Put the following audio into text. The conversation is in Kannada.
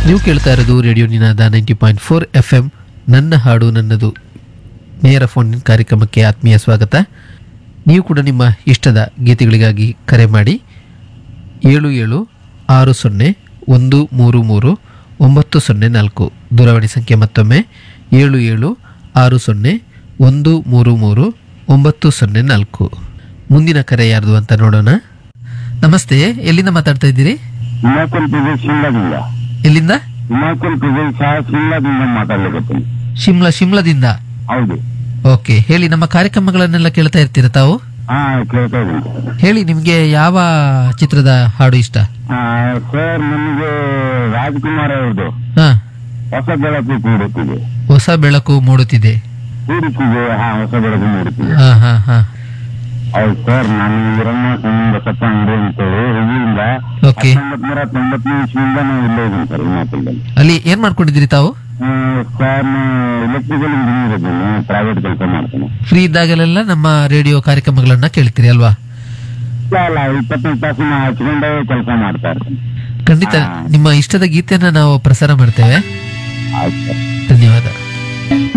ನೀವು ಕೇಳ್ತಾ ಇರೋದು radio Ninaada ninety point four F M ನನ್ನ ಹಾಡು ನನ್ನದು ನೇರ ಫೋನ್ ಕಾರ್ಯಕ್ರಮಕ್ಕೆ ಆತ್ಮೀಯ ಸ್ವಾಗತ ನೀವು ಕೂಡ ನಿಮ್ಮ ಇಷ್ಟದ ಗೀತೆಗಳಿಗಾಗಿ ಕರೆ ಮಾಡಿ ಏಳು ಏಳು ಆರು ಸೊನ್ನೆ ಒಂದು ಮೂರು ಮೂರು ಒಂಬತ್ತು ಸೊನ್ನೆ ನಾಲ್ಕು ದೂರವಾಣಿ ಸಂಖ್ಯೆ ಮತ್ತೊಮ್ಮೆ ಏಳು ಏಳು ಆರು ಸೊನ್ನೆ ಒಂದು ಮೂರು ಮೂರು ಒಂಬತ್ತು ಸೊನ್ನೆ ನಾಲ್ಕು ಮುಂದಿನ ಕರೆ ಯಾರ್ದು ಅಂತ ನೋಡೋಣ ನಮಸ್ತೆ ಎಲ್ಲಿಂದ ಮಾತಾಡ್ತಾ ಇದ್ದೀರಿ ಹಿಮಾಚಲ್ ಪ್ರದೇಶ ಶಿಮ್ಲಾದಿಂದ ಎಲ್ಲಿಂದ ಹಿಮಾಚಲ್ ಪ್ರದೇಶ ಶಿಮ್ಲಾದಿಂದ ಮಾತಾಡ್ಲಿಕತ್ತೀನಿ ಶಿಮ್ಲಾ ಶಿಮ್ಲಾದಿಂದ ಹೌದು ಓಕೆ ಹೇಳಿ ನಮ್ಮ ಕಾರ್ಯಕ್ರಮಗಳನ್ನೆಲ್ಲ ಕೇಳ್ತಾ ಇರ್ತೀರ ತಾವು ಹಾ ಕೇಳ್ತಾ ಇದ್ದೀನಿ ಹೇಳಿ ನಿಮ್ಗೆ ಯಾವ ಚಿತ್ರದ ಹಾಡು ಇಷ್ಟ ಆ, ಸರ್ ನನಗೆ ರಾಜ್ಕುಮಾರ್ ಅವ್ರದ್ದು ಹಾ ಹೊಸ ಬೆಳಕು ಕೂಡುತ್ತಿದೆ ಹೊಸ ಬೆಳಕು ಮೂಡುತ್ತಿದೆ ಕೂಡುತ್ತಿದೆ ಹಾ ಹೊಸ ಬೆಳಕು ಮೂಡುತ್ತಿದೆ ಹಾ ಹಾ ಹಾ ಹೌದು ಸರ್ ನಾನು ವೀರಣ್ಣ ಬಸಪ್ಪ ಅಂಗಡಿ ಅಂತೇಳಿ ಹುಬ್ಳಿಯಿಂದ Okay. ಹತ್ತೊಂಬತ್ ನೂರ ತೊಂಬತ್ತನೇ ಇಸ್ವಿಯಿಂದ ನಾವು ಇಲ್ಲೇ ಇದ್ದೀನಿ ಸರ್ ಹಿಮಾಚಲದಲ್ಲಿ ಅಲ್ಲಿ ಏನ್ ಮಾಡ್ಕೊಂಡಿದ್ದೀರಿ ತಾವು ಆ, ಸರ್ ನಾನು ಎಲೆಕ್ಟ್ರಿಕಲ್ ಇಂಜಿನಿಯರ್ ಇದ್ದೀನಿ ಪ್ರೈವೇಟ್ ಕೆಲಸ ಮಾಡ್ತೇನೆ ಫ್ರೀ ಇದ್ದಾಗಲೆಲ್ಲ ನಮ್ಮ ರೇಡಿಯೋ ಕಾರ್ಯಕ್ರಮಗಳನ್ನ ಕೇಳ್ತೀರಿ ಅಲ್ವಾ ಇಲ್ಲ ಅಲ್ಲ ಇಪ್ಪತ್ತೈದು ತಾಸಿನ ಹಚ್ಕೊಂಡೇ ಕೆಲಸ ಮಾಡ್ತಾ ಇರ್ತೇನೆ ಖಂಡಿತ ಹಾ. ನಿಮ್ಮ ಇಷ್ಟದ ಗೀತೆಯನ್ನ ನಾವು ಪ್ರಸಾರ ಮಾಡ್ತೇವೆ ಆಯ್ತು ಸರ್ ಧನ್ಯವಾದ